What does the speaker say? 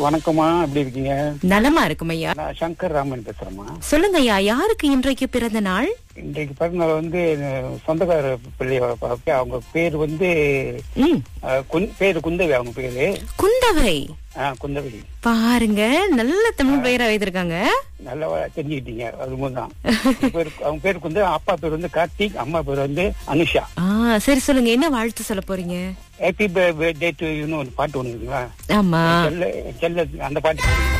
வணக்கம்மா எப்படி இருக்கீங்க நலமா இருக்கும் ஐயா நான் சங்கர் ராமன் பேசுறேம்மா சொல்லுங்க ஐயா யாருக்கு இன்றைக்கு பிறந்த நாள் இன்றைக்கு பிறந்தநாள் வந்து அஹ், சொந்தக்கார பிள்ளையோட பாப்பா. அவங்க பேர் வந்து ம் அஹ், குந்- பேரு குந்தவி அவங்க பேரு குந்தவை ஆஹ், குந்தவி பாருங்க நல்ல தமிழ் பெயரா வைத்திருக்காங்க நல்லா தெரிஞ்சுக்கிட்டீங்க அது மூலம் பேர் அவங்க பேர் குந்தவி அப்பா பேர் வந்து கார்த்திக் அம்மா பேர் வந்து அனுஷா ஆ சரி சொல்லுங்க என்ன வாழ்த்து சொல்ல போறீங்க ஹாப்பி பர்த்டே டு யூன்னு ஒரு பாட்டு ஒண்ணு இருக்குங்களா ஆமா செல்ல செல்ல அந்த பாட்டு